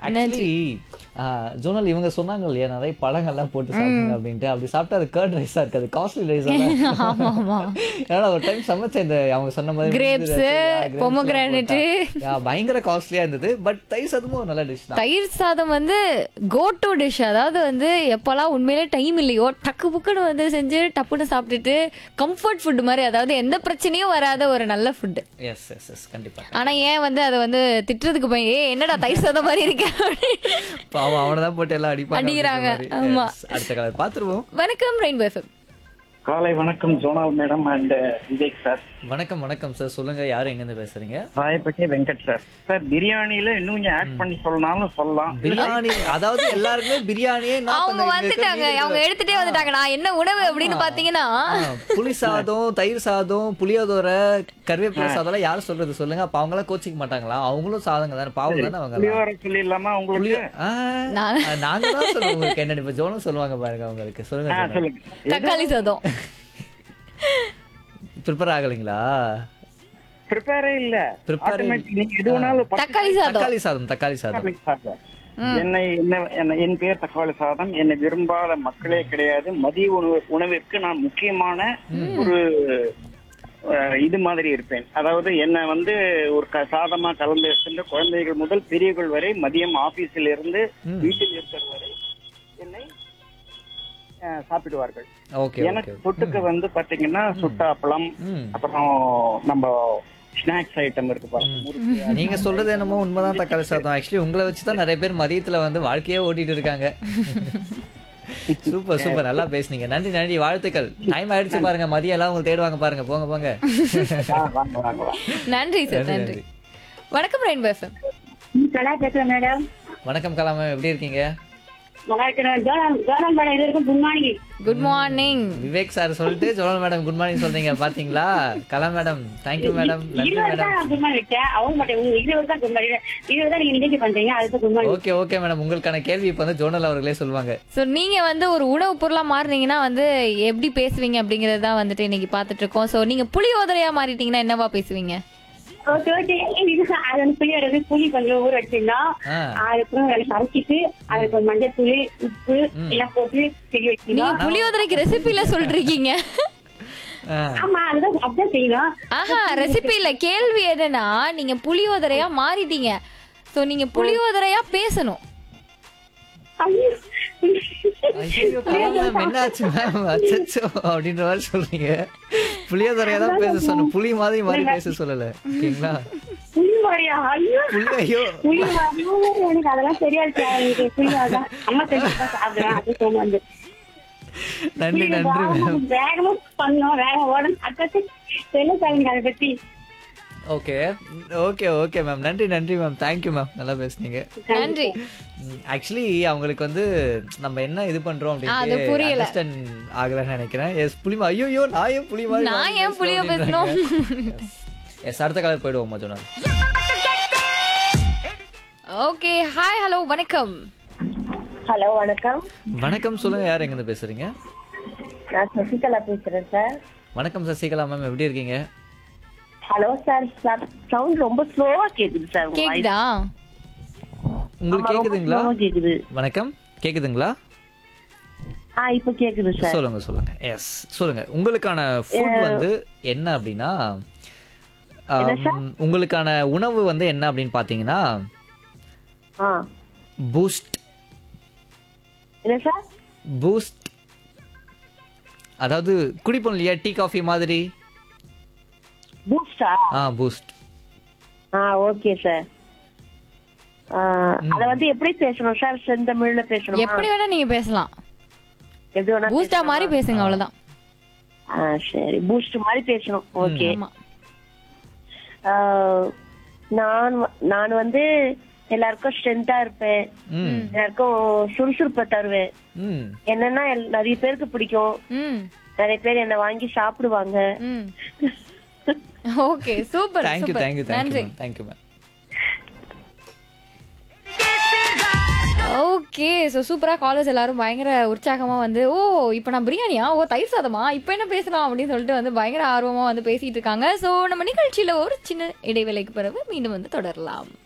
Actually zonal இவங்க சொன்னாங்க இல்லையா நிறைய பழங்கள்லாம் போட்டு சாப்பிடுங்க அப்படின்ட்டு அப்படி சாப்பிட்டா அது கர்ட் ரைஸா இருக்காது காஸ்ட்லி ரைஸ் ஆமா ஆமா ஏன்னா ஒரு டைம் சமைச்ச இந்த அவங்க சொன்ன மாதிரி Grapes, முந்திரி, yeah, grapes எல்லாம் pomegranate. போட்டா, yeah, பயங்கர காஸ்ட்லியா இருந்தது பட் தைஸ் அதுவும் ஒரு நல்ல டிஷ் தான் தயிர் சாதம் வந்து கோ டு டிஷ் அதாவது வந்து எப்போல்லாம் உண்மையிலே டைம் இல்லையோ டக்கு புக்குன்னு வந்து செஞ்சு டப்புன்னு சாப்பிட்டுட்டு கம்ஃபர்ட் ஃபுட் மாதிரி அதாவது எந்த பிரச்சனையும் வராத ஒரு நல்ல ஃபுட் எஸ் எஸ் எஸ் கண்டிப்பா ஆனா ஏன் வந்து அதை வந்து திட்டுறதுக்கு போய் ஏ என்னடா தயிர் சாதம் மாதிரி இருக்க பாவம் அவனை தான் போட்டு எல்லாம் அடிப்பாங்க அடிக்கிறாங்க, அப்படின்ற மாதிரி. ஆமா. Yes, அடுத்த கலர் பாத்துருவோம் வணக்கம் ரெயின்போ எஃப்எம் காலை வணக்கம் Jonal madam and Vivek sir வணக்கம் வணக்கம் சார் சொல்லுங்க யாரு எங்க இருந்து பேசுறீங்க ராயப்பட்டி வெங்கட் சார் சார் பிரியாணியில இன்னும் கொஞ்சம் ஆட் பண்ணி சொல்லனாலும் சொல்லலாம் பிரியாணி அதாவது எல்லாருக்குமே பிரியாணியே நான் அவங்க பண்ண- இங்க இருக்கிற வந்துட்டாங்க மீதி அவங்க எடுத்துட்டே வந்துட்டாங்க நான் என்ன உணவு அப்படின்னு பாத்தீங்கன்னா ஆ, புளி சாதம் தயிர் சாதம் புளியோதரை கருவேப்பிலை சாதம் எல்லாம் யாரும் சொல்றது சொல்லுங்க அப்ப அவங்க எல்லாம் கோச்சிக்க மாட்டாங்களா அவங்களும் சாதங்க தானே பாவம் தானே அவங்க எல்லாம். புளியோர சொல்லிடலாமா உங்களுக்கு புளியோ ஆ, நான்- ஆ, நாங்க தான் சொல்லுவோம் உங்களுக்கு என்ன இப்ப ஜோனும் சொல்லுவாங்க பாருங்க அவங்களுக்கு ஆ, சொல்லுங்க சொல்லுங்க தக்காளி சாதம் ப்ரிப்பேர் ஆகலைங்களா ப்ரிப்பேரே இல்ல Prepare- Automatic நீங்க எது வேணாலும் பத்து தக்காளி சாதம் தக்காளி சாதம் தக்காளி சாதம் தக்காளி சாதம். என்னை என்ன என்ன- என் பேர் தக்காளி சாதம் என்னை விரும்பாத மக்களே கிடையாது மதிய உணவு உணவிற்கு நான் முக்கியமான ஒரு அஹ், இது மாதிரி இருப்பேன் அதாவது என்ன வந்து ஒரு க- சாதமா கலந்து எடுத்துட்டு குழந்தைகள் முதல் பெரியவர்கள் வரை மதியம் ஆபீஸில் இருந்து வீட்டில் இருக்கிற வரை என்னை அஹ், சாப்பிடுவார்கள் ஓகே எனக்கு தொட்டுக்க வந்து பாத்தீங்கன்னா சுட்ட அப்பளம் ம். அப்புறம் நம்ம ஸ்நாக்ஸ் ஐட்டம் இருக்கு பாருங்க முறுக்கு நீங்க சொல்றது என்னமோ உண்மைதான் தக்காளி சாதம் ஆக்சுவலி உங்களை வச்சு தான் நிறைய பேர் மதியத்துல வந்து வாழ்க்கையே ஓட்டிட்டு இருக்காங்க சூப்பர் சூப்பர் நல்லா பேசுனீங்க நன்றி நன்றி வாழ்த்துக்கள் டைம் ஆயிடுச்சு பாருங்க மதியம் எல்லாம் உங்களுக்கு தேடுவாங்க பாருங்க போங்க போங்க ஆ, வாங்க வாங்க வாங்க நன்றி சார் நன்றி வணக்கம் ரெயின்போ எஃப்எம் நல்லா பேசுறேன் மேடம் வணக்கம் கலாம எப்படி இருக்கீங்க நல்லா இருக்கிறேன் ஜோனம் ஜோனம் மேடம் இது வரைக்கும் good morning good morning Vivek sir சொல்லிட்டு ஜோனல் மேடம் குட் மார்னிங் சொல்றீங்க பாத்தீங்களா கலா மேடம் தேங்க்யூ மேடம் நன்றி இருபது மேடம் தான் குட் மார்னிங் வச்சேன் அவங்க மட்டும் உங்க இருபது தான் குட் மார்னிங் இருபது தான் நீங்க நிகழ்ச்சி பண்றீங்க அதுக்கு good morning okay okay madam உங்களுக்கான கேள்வி இப்ப வந்து ஜோனல் அவர்களே சொல்லுவாங்க ஸோ நீங்க வந்து ஒரு உணவு பொருளா மாறுனீங்கன்னா வந்து எப்படி பேசுவீங்க அப்படிங்கறது தான் வந்துட்டு இன்னைக்கு பார்த்துட்டு இருக்கோம் ஸோ நீங்க புளியோதரையா மாறிட்டீங்கன்னா என்னவா பேசுவீங்க ஓகே ஓகே இது அது வந்து புளி எடுத்து புளி கொஞ்சம் ஊற வச்சிருந்தோம் ஆ. அதுக்கப்புறம் அதை கரைச்சிட்டு அதுக்கு ஒரு மஞ்சள் தூள் உப்பு எல்லாம் போட்டு செடி நீங்க வச்சிருந்தோம் புளியோதரைக்கு ரெசிபில சொல்றீங்க ஆ, ஆமா அதுதான் அப்படிதான் செய்யணும் ஆஹா ரெசிபி இல்ல கேள்வி என்னன்னா நீங்க புளியோதரையா மாறிட்டீங்க ஸோ நீங்க புளியோதரையா பேசணும் ஐயோ. ஐயோ கலா மேம் என்னாச்சு மேம் அச்சச்சோ அப்படின்ற மாதிரி சொல்றீங்க புளியோதரையா தான் பேச சொன்னேன் புளி மாதிரி மாதிரி பேச சொல்லல ஓகேங்களா புளி மாதிரியா ஐயோ புளி ஐயோ புளி மாதிரியா? எனக்கு அதெல்லாம் தெரியாது சார். எனக்கு புளி மாதிரிதான். அம்மா செஞ்சு தான் சாப்பிடுவேன் அது சொன்ன வந்து நன்றி நன்றி மேம் வேகமா பண்ணோம் வேகம் ஓடணும் அடுத்தது சொல்ல சார் அதை பத்தி ஓகே ஓகே ஓகே மேம் நன்றி நன்றி மேம் தேங்க்யூ மேம் நல்லா பேசுனீங்க நன்றி ஆக்சுவலி அவங்களுக்கு வந்து நம்ம என்ன இது பண்றோம் அது அப்படின்னு புரியல. அண்டர்ஸ்டாண்ட் ஆகலன்னு நினைக்கிறேன் எஸ் புளிமா ஐயோ நான் ஏன் புளி மாதிரி நான் ஏன் புளிய பேசணும் எஸ் அடுத்த கலர் போயிடுவோம் மஜோனா ஓகே ஹாய் ஹலோ வணக்கம் ஹலோ வணக்கம் வணக்கம் சொல்லுங்க யார் எங்க இருந்து பேசுறீங்க நான் சசிகலா பேசுறேன் சார் வணக்கம் சசிகலா மேம் எப்படி இருக்கீங்க ஹலோ சார் சவுண்ட் ரொம்ப ஸ்லோவா கேக்குது சார் உங்க voice. கேக்குதா உங்களுக்கு ஆமா, ரொம்ப கேக்குதுங்களா slow-ஆ கேக்குது வணக்கம் கேக்குதுங்களா ஆ இப்ப கேக்குது சார் சொல்லுங்க சொல்லுங்க எஸ் சொல்லுங்க உங்களுக்கான ஃபுட் வந்து என்ன அப்படின்னா ஆம், உங்களுக்கான உணவு வந்து என்ன அப்படின்னு பாத்தீங்கன்னா ஆ பூஸ்ட் என்ன சார் பூஸ்ட் அதாவது குடிப்போம் இல்லையா டீ காஃபி மாதிரி பூஸ்டா ஆ பூஸ்ட் ஆ ஓகே சார் அத வந்து எப்படி பேசணும் சார் செந்தமிழ்ல பேசணும் எப்படி வேணா நீங்க பேசலாம் எது வேணா பூஸ்டா மாதிரி பேசுங்க அவ்வளவுதான் ஆ சரி பூஸ்ட் மாதிரி பேசணும் ஓகே ஆமா நான் வ- நான் வந்து எல்லாருக்கும் ஸ்ட்ரென்த்தா இருப்பேன் ம் எல்லாருக்கும் சுறுசுறுப்பை தருவேன் ம் என்னன்னா எல்- நிறைய பேருக்கு பிடிக்கும் ம் நிறைய பேர் என்ன வாங்கி சாப்பிடுவாங்க ம் okay super thank you super thank you thank you நன்றி ma'am thank you ma'am okay so சூப்பராக காலேஜ் எல்லாரும் பயங்கர உற்சாகமாக வந்து ஓ இப்போ நான் பிரியாணியா ஓ தயிர் சாதமா இப்போ என்ன பேசலாம் அப்படின்னு சொல்லிட்டு வந்து பயங்கர ஆர்வமாக வந்து பேசிட்டு இருக்காங்க ஸோ நம்ம நிகழ்ச்சியில் ஒரு சின்ன இடைவேளைக்கு பிறகு மீண்டும் வந்து தொடரலாம்